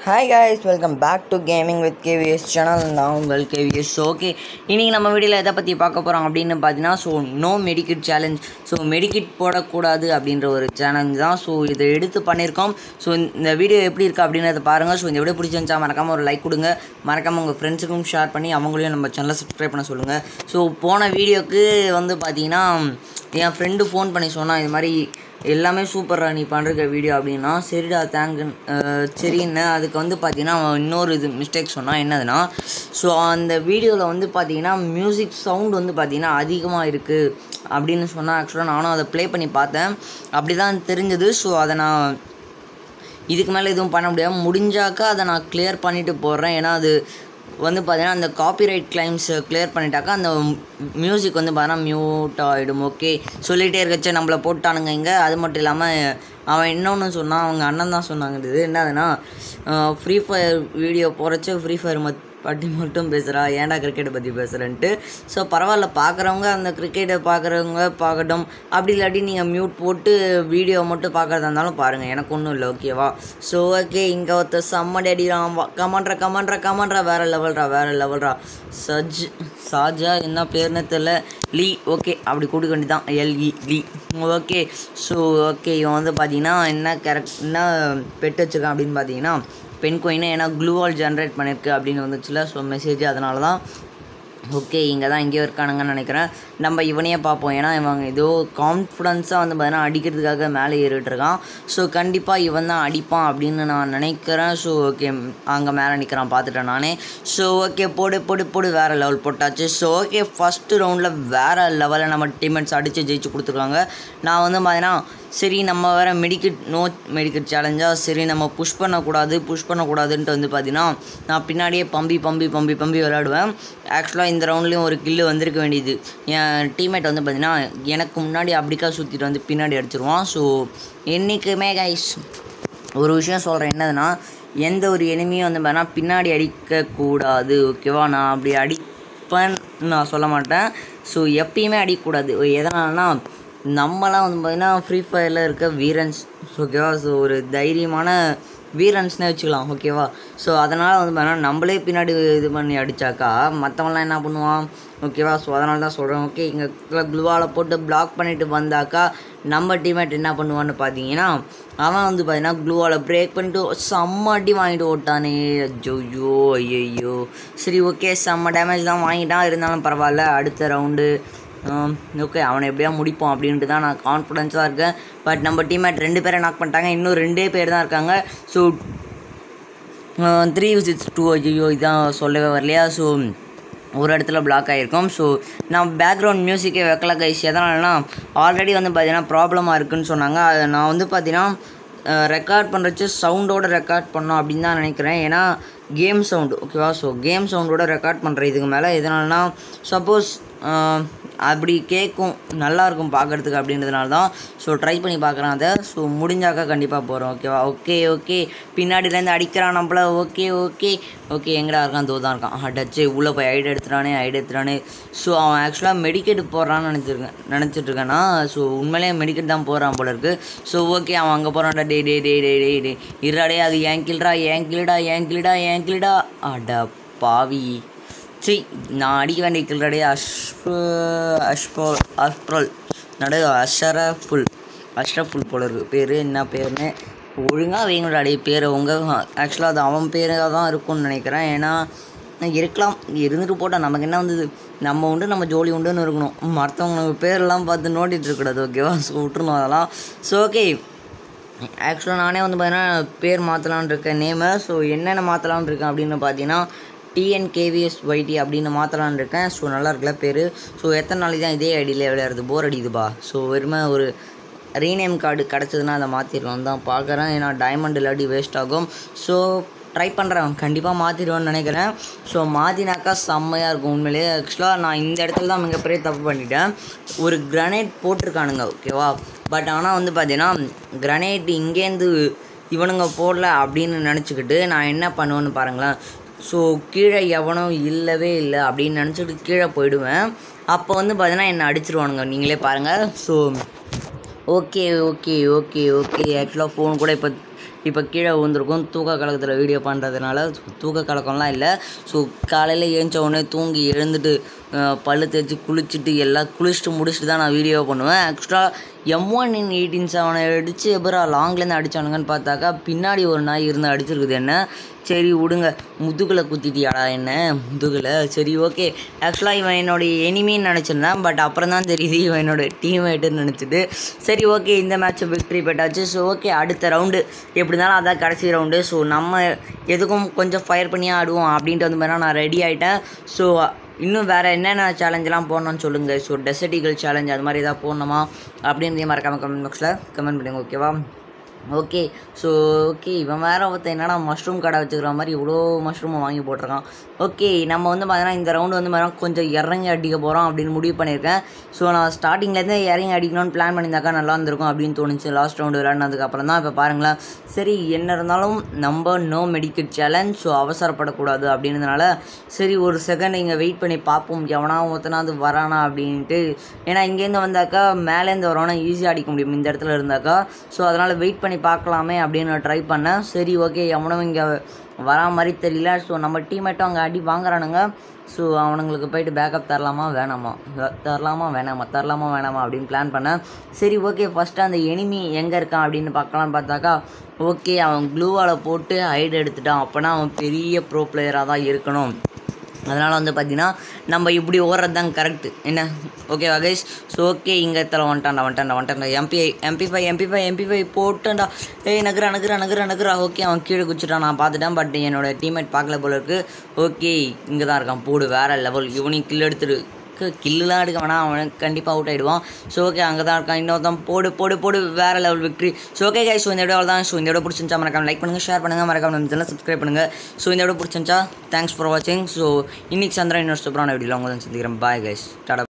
hi guys welcome back to gaming with KVS channel நான் உங்கள் KVS okay இன்றைக்கி நம்ம வீடியோவில் எதை பற்றி பார்க்க போகிறோம் அப்படின்னு பார்த்தீங்கன்னா so no medkit challenge so medkit போடக்கூடாது அப்படின்ற ஒரு சேலஞ்ச் தான் ஸோ இதை எடுத்து பண்ணியிருக்கோம் ஸோ இந்த வீடியோ எப்படி இருக்குது அப்படின்றத பாருங்கள் ஸோ இந்த வீடியோ பிடிச்சிருந்துச்சா மறக்காமல் ஒரு லைக் கொடுங்க மறக்காமல் உங்கள் ஃப்ரெண்ட்ஸுக்கும் ஷேர் பண்ணி அவங்களையும் நம்ம சேனலை சப்ஸ்கிரைப் பண்ண சொல்லுங்கள் ஸோ போன வீடியோக்கு வந்து பார்த்தீங்கன்னா என் ஃப்ரெண்டு ஃபோன் பண்ணி சொன்னான் இது மாதிரி எல்லாமே சூப்பரா நீ பண்ணுற வீடியோ அப்படின்னா சரிடா தேங்க் சரின்னு அதுக்கு வந்து பார்த்தீங்கன்னா அவன் இன்னொரு இது மிஸ்டேக் சொன்னான் என்னதுன்னா ஸோ அந்த வீடியோவில் வந்து பார்த்தீங்கன்னா மியூசிக் சவுண்ட் வந்து பார்த்தீங்கன்னா அதிகமாக இருக்குது அப்படின்னு சொன்னால் ஆக்சுவலாக நானும் அதை ப்ளே பண்ணி பார்த்தேன் அப்படி தான் தெரிஞ்சது ஸோ அதை நான் இதுக்கு மேலே எதுவும் பண்ண முடியாது முடிஞ்சாக்கா அதை நான் கிளியர் பண்ணிட்டு போடுறேன் ஏன்னா அது வந்து பார்த்தீங்கன்னா அந்த காப்பிரைட் கிளைம்ஸ் கிளியர் பண்ணிட்டாக்கா அந்த மியூசிக் வந்து பார்த்தீங்கன்னா மியூட் ஆகிடும் ஓகே சொல்லிகிட்டே இருக்கச்சே நம்மளை போட்டானுங்க இங்கே அது மட்டும் இல்லாமல் அவன் இன்னொன்று சொன்னான் அவங்க அண்ணன் தான் சொன்னாங்க இது என்னதுன்னா ஃப்ரீ ஃபயர் வீடியோ போகிறச்ச ஃப்ரீ ஃபயர் மத் பற்றி மட்டும் பேசுகிறா ஏன்டா கிரிக்கெட்டை பற்றி பேசுகிறேன்ட்டு ஸோ பரவாயில்ல பார்க்குறவங்க அந்த கிரிக்கெட்டை பார்க்குறவங்க பார்க்கட்டும் அப்படி இல்லாட்டி நீங்கள் மியூட் போட்டு வீடியோ மட்டும் பார்க்குறதா இருந்தாலும் பாருங்கள் எனக்கு ஒன்றும் இல்லை ஓகேவா ஸோ ஓகே இங்கே ஒருத்தர் செம்மடி அடிக்கிறான் கமன்றா கமன்றா கமன்றா வேறு லெவல்ரா வேறு லெவல்ரா சஜ் சாஜா என்ன பேர்னு தெரில லீ ஓகே அப்படி கொடுக்க வேண்டியதான் எல்இ லீ ஓகே ஸோ ஓகே இவன் வந்து பார்த்தீங்கன்னா என்ன கேரக்ட் என்ன பெட் வச்சுருக்கான் அப்படின்னு பார்த்தீங்கன்னா பென் கோயினை ஏன்னா க்ளூவால் ஜென்ரேட் பண்ணியிருக்கு அப்படின்னு வந்துச்சுல ஸோ மெசேஜ் அதனால தான் ஓகே இங்கே தான் எங்கேயோ இருக்கானுங்கன்னு நினைக்கிறேன் நம்ம இவனையே பார்ப்போம் ஏன்னா இவங்க ஏதோ கான்ஃபிடன்ஸாக வந்து பார்த்தீங்கன்னா அடிக்கிறதுக்காக மேலே ஏறிட்டு இருக்கான் ஸோ கண்டிப்பாக இவன் தான் அடிப்பான் அப்படின்னு நான் நினைக்கிறேன் ஸோ ஓகே அங்கே மேலே நிற்கிறான் பார்த்துட்டேன் நானே ஸோ ஓகே போடு போடு போடு வேறு லெவல் போட்டாச்சு ஸோ ஓகே ஃபஸ்ட்டு ரவுண்டில் வேறு லெவலில் நம்ம டீம்மேட்ஸ் அடித்து ஜெயிச்சு கொடுத்துருக்காங்க நான் வந்து பார்த்தீங்கன்னா சரி நம்ம வேறு மெடிக்கெட் நோ மெடிக்கெட் சேலஞ்சாக சரி நம்ம புஷ் பண்ணக்கூடாது புஷ் பண்ணக்கூடாதுன்ட்டு வந்து பார்த்தீங்கன்னா நான் பின்னாடியே பம்பி பம்பி பம்பி பம்பி விளையாடுவேன் ஆக்சுவலாக இந்த ரவுண்ட்லேயும் ஒரு கில்லு வந்திருக்க வேண்டியது என் டீம்மேட் வந்து பார்த்தீங்கன்னா எனக்கு முன்னாடி அப்படிக்கா சுற்றிட்டு வந்து பின்னாடி அடிச்சிருவான் ஸோ என்றைக்குமே கைஸ் ஒரு விஷயம் சொல்கிறேன் என்னதுன்னா எந்த ஒரு எனிமையும் வந்து பார்த்தீங்கன்னா பின்னாடி அடிக்கக்கூடாது ஓகேவா நான் அப்படி அடிப்பேன்னு நான் சொல்ல மாட்டேன் ஸோ எப்பயுமே அடிக்கக்கூடாது எதனாலனா நம்மலாம் வந்து பார்த்திங்கன்னா ஃப்ரீ ஃபயரில் இருக்க வீரன்ஸ் ஓகேவா ஸோ ஒரு தைரியமான வீரன்ஸ்னே வச்சுக்கலாம் ஓகேவா ஸோ அதனால் வந்து பார்த்தீங்கன்னா நம்மளே பின்னாடி இது பண்ணி அடித்தாக்கா மற்றவங்களாம் என்ன பண்ணுவான் ஓகேவா ஸோ அதனால தான் சொல்கிறேன் ஓகே இங்கே க்ளூவால் போட்டு பிளாக் பண்ணிட்டு வந்தாக்கா நம்ம டீமேட் என்ன பண்ணுவான்னு பார்த்தீங்கன்னா அவன் வந்து பார்த்தீங்கன்னா க்ளூவால் பிரேக் பண்ணிட்டு செம்ம அடி வாங்கிட்டு ஓட்டானே ஐயோ ஐயோ சரி ஓகே செம்ம டேமேஜ் தான் வாங்கிட்டான் இருந்தாலும் பரவாயில்ல அடுத்த ரவுண்டு ஓகே அவனை எப்படியா முடிப்போம் அப்படின்ட்டு தான் நான் கான்ஃபிடென்ஸாக இருக்கேன் பட் நம்ம டீம்மேட் ரெண்டு பேரை நாக் பண்ணிட்டாங்க இன்னும் ரெண்டே பேர் தான் இருக்காங்க ஸோ த்ரீ சிக்ஸ் டூ ஐயோ இதான் சொல்லவே வரலையா ஸோ ஒரு இடத்துல பிளாக் ஆகிருக்கும் ஸோ நான் பேக்ரவுண்ட் மியூசிக்கே வைக்கல கைஸ் எதனாலனா ஆல்ரெடி வந்து பார்த்தீங்கன்னா ப்ராப்ளமாக இருக்குன்னு சொன்னாங்க அதை நான் வந்து பார்த்தீங்கன்னா ரெக்கார்ட் பண்ணுறச்சு சவுண்டோட ரெக்கார்ட் பண்ணோம் அப்படின்னு தான் நினைக்கிறேன் ஏன்னா கேம் சவுண்டு ஓகேவா ஸோ கேம் சவுண்டோட ரெக்கார்ட் பண்ணுற இதுக்கு மேலே எதனாலனா சப்போஸ் அப்படி கேட்கும் நல்லாயிருக்கும் பார்க்குறதுக்கு அப்படின்றதுனால தான் ஸோ ட்ரை பண்ணி பார்க்குறேன் அதை ஸோ முடிஞ்சாக்கா கண்டிப்பாக போகிறோம் ஓகேவா ஓகே ஓகே பின்னாடிலேருந்து அடிக்கிறான் நம்மள ஓகே ஓகே ஓகே எங்கடா இருக்கான் தோ தான் இருக்கான் டச்சு உள்ளே போய் ஐடு எடுத்துட்டானே ஐடு எடுத்துட்டானே ஸோ அவன் ஆக்சுவலாக மெடிக்கெட் போடுறான்னு நினச்சிருக்கேன் நினச்சிட்ருக்கேன்னா ஸோ உண்மையிலேயே மெடிக்கெட் தான் போகிறான் போல இருக்குது ஸோ ஓகே அவன் அங்கே போகிறான்டா டே டே டே டே டே டே இருடா அது ஏன் கில்டா ஏன் கில்டா ஏன் கில்டா ஏன் கில்டா அட பாவி சி நான் அடிக்க வேண்டிய கில்றடே அஷ்ப அஷ்போ அஷ்ப்ரோல் நடு அஷரஃபுல் அஷ்ரஃபுல் போல இருக்கு பேர் என்ன பேர்னு ஒழுங்காக வைங்கடாடே பேர் உங்கள் ஆக்சுவலாக அது அவன் பேராக தான் இருக்கும்னு நினைக்கிறேன் ஏன்னா இருக்கலாம் இருந்துட்டு போட்டால் நமக்கு என்ன வந்தது நம்ம உண்டு நம்ம ஜோலி உண்டுன்னு இருக்கணும் மற்றவங்க பேரெல்லாம் பார்த்து நோட்டிகிட்டு இருக்கக்கூடாது ஓகேவா ஸோ விட்டுருணும் அதெல்லாம் ஸோ ஓகே ஆக்சுவலாக நானே வந்து பார்த்தீங்கன்னா பேர் மாற்றலான் இருக்கேன் நேமை ஸோ என்னென்ன மாற்றலான் இருக்கேன் அப்படின்னு பார்த்தீங்கன்னா டிஎன்கேவிஎஸ் ஒய்டி அப்படின்னு மாற்றலான் இருக்கேன் ஸோ நல்லா இருக்குல்ல பேர் ஸோ எத்தனை நாளைக்கு தான் இதே ஐடியில் விளையாடுறது போர் அடிக்குதுப்பா ஸோ வெறுமை ஒரு ரீநேம் கார்டு கிடச்சதுன்னா அதை மாற்றிடலாம் தான் பார்க்குறேன் ஏன்னா டைமண்ட் இல்லாட்டி வேஸ்ட் ஆகும் ஸோ ட்ரை பண்ணுறேன் கண்டிப்பாக மாற்றிடுவேன்னு நினைக்கிறேன் ஸோ மாற்றினாக்கா செம்மையாக இருக்கும் உண்மையிலேயே ஆக்சுவலாக நான் இந்த இடத்துல தான் மிகப்பெரிய தப்பு பண்ணிட்டேன் ஒரு கிரனேட் போட்டிருக்கானுங்க ஓகேவா பட் ஆனால் வந்து பார்த்தீங்கன்னா கிரனேட் இங்கேருந்து இவனுங்க போடல அப்படின்னு நினச்சிக்கிட்டு நான் என்ன பண்ணுவேன்னு பாருங்களேன் ஸோ கீழே எவனும் இல்லவே இல்லை அப்படின்னு நினச்சிட்டு கீழே போயிடுவேன் அப்போ வந்து பார்த்தீங்கன்னா என்னை அடிச்சிருவானுங்க நீங்களே பாருங்கள் so okay okay okay okay ஆக்சுவலாக ஃபோன் கூட இப்போ இப்போ கீழே விழுந்திருக்கும் தூக்க கலக்கத்தில் வீடியோ பண்ணுறதுனால தூக்க கலக்கம்லாம் இல்லை ஸோ காலையில் ஏஞ்ச உடனே தூங்கி எழுந்துட்டு அஹ், பல்லு தேய்ச்சி குளிச்சுட்டு எல்லாம் குளிச்சுட்டு முடிச்சுட்டு தான் நான் வீடியோ பண்ணுவேன் ஆக்சுவலாக எம் ஒன் இன் எயிட்டீன் செவனை அடித்து எப்பரா லாங்லேருந்து அடிச்சானுங்கன்னு பார்த்தாக்கா பின்னாடி ஒரு நாய் இருந்து அடிச்சிருக்குது என்ன சரி விடுங்க முதுகில் குத்திட்டியாடா என்ன முதுகில் சரி ஓகே ஆக்சுவலாக இவன் என்னுடைய எனிமின்னு நினச்சிருந்தேன் பட் அப்புறம் தான் தெரியுது இவன் என்னோட டீம்மேட்டுன்னு நினச்சிட்டு சரி ஓகே இந்த மேட்ச்சை விக்ட்ரி பெட்டாச்சு ஸோ ஓகே அடுத்த ரவுண்டு எப்படி இருந்தாலும் அதான் கடைசி ரவுண்டு ஸோ நம்ம எதுக்கும் கொஞ்சம் ஃபயர் பண்ணி ஆடுவோம் அப்படின்ட்டு வந்து பார்த்தீங்கன்னா நான் ரெடி ஆகிட்டேன் ஸோ இன்னும் வேறு என்னென்ன சேலஞ்செலாம் போடணும்னு சொல்லுங்கள் ஸோ டெசர்டிகல் சேலஞ்ச் அது மாதிரி ஏதாவது போடணுமா அப்படின்னு மறக்காமல் கமெண்ட் பாக்ஸில் கமெண்ட் பண்ணுங்க ஓகேவா ஓகே ஸோ ஓகே இவன் வேற ஒருத்தன் என்னடா மஷ்ரூம் கடை வச்சுக்கிற மாதிரி இவ்வளோ மஷ்ரூமை வாங்கி போட்டிருக்கான் ஓகே நம்ம வந்து பார்த்தீங்கன்னா இந்த ரவுண்டு வந்து பார்த்தீங்கன்னா கொஞ்சம் இறங்கி அடிக்க போகிறோம் அப்படின்னு முடிவு பண்ணியிருக்கேன் ஸோ நான் ஸ்டார்டிங்லேருந்தே இறங்கி அடிக்கணும்னு பிளான் பண்ணியிருந்தாக்கா நல்லா இருந்திருக்கும் அப்படின்னு தோணுச்சு லாஸ்ட் ரவுண்டு விளையாடினதுக்கு அப்புறம் தான் இப்போ பாருங்களேன் சரி என்ன இருந்தாலும் நம்ம நோ மெடிக்கல் சேலஞ்ச் ஸோ அவசரப்படக்கூடாது அப்படின்றதுனால சரி ஒரு செகண்ட் இங்கே வெயிட் பண்ணி பார்ப்போம் எவனா ஒருத்தனாவது வரானா அப்படின்ட்டு ஏன்னா இங்கேருந்து வந்தாக்கா மேலேருந்து வரவனா ஈஸியாக அடிக்க முடியும் இந்த இடத்துல இருந்தாக்கா ஸோ அதனால் வெயிட் பண்ணி பார்க்கலாமே அப்படின்னு ட்ரை பண்ணேன் சரி ஓகே எவனும் இங்கே வரா மாதிரி தெரியல ஸோ நம்ம டீம்மேட்டும் அங்கே அடி வாங்குறானுங்க ஸோ அவனுங்களுக்கு போயிட்டு பேக்கப் தரலாமா வேணாமா த- தரலாமா வேணாமா தரலாமா வேணாமா அப்படின்னு பிளான் பண்ணேன் சரி ஓகே ஃபஸ்ட்டு அந்த எனிமி எங்கே இருக்கான் அப்படின்னு பார்க்கலான்னு பார்த்தாக்கா ஓகே அவன் க்ளூவால் போட்டு ஹைட் எடுத்துட்டான் அப்போனா அவன் பெரிய ப்ரோ பிளேயராக தான் இருக்கணும் அதனால் வந்து பார்த்தீங்கன்னா நம்ம இப்படி ஓடுறது தான் கரெக்ட் என்ன ஓகேவா கைஸ் ஸோ ஓகே இங்கே இடத்துல வந்துட்டான்டா வந்துட்டான்டா வந்துட்டான்டா MP MP five MP five MP five போட்டான்டா ஏய் நகரா நகரா நகரா நகரா ஓகே அவன் கீழே குச்சிட்டான் நான் பார்த்துட்டேன் பட் என்னோட டீம்மேட் பார்க்கல போல இருக்கு ஓகே இங்கே தான் இருக்கான் போடு வேற லெவல் இவனையும் கில் எடுத்துரு கில்லுலாம் எடுக்க வேணாம் அவனுக்கு கண்டிப்பாக அவுட் ஆகிடுவான் ஸோ ஓகே அங்கே தான் இருக்கான் இன்னொருத்தன் போடு போடு போடு வேறு level victory so okay guys so இந்த வீடியோ தான் ஸோ இந்த வீடியோ பிடிச்சிருந்தா மறக்காம லைக் பண்ணுங்கள் ஷேர் பண்ணுங்கள் மறக்காம நம்ம சேனல் சப்ஸ்கிரைப் பண்ணுங்கள் ஸோ இந்த வீடியோ பிடிச்சிருந்தா தேங்க்ஸ் ஃபார் வாட்சிங் ஸோ இன்னைக்கு சந்திரன் இன்னொரு சூப்பரான வீடியோவில் உங்களை தான் சந்திக்கிறேன் பாய் கைஸ் டாடா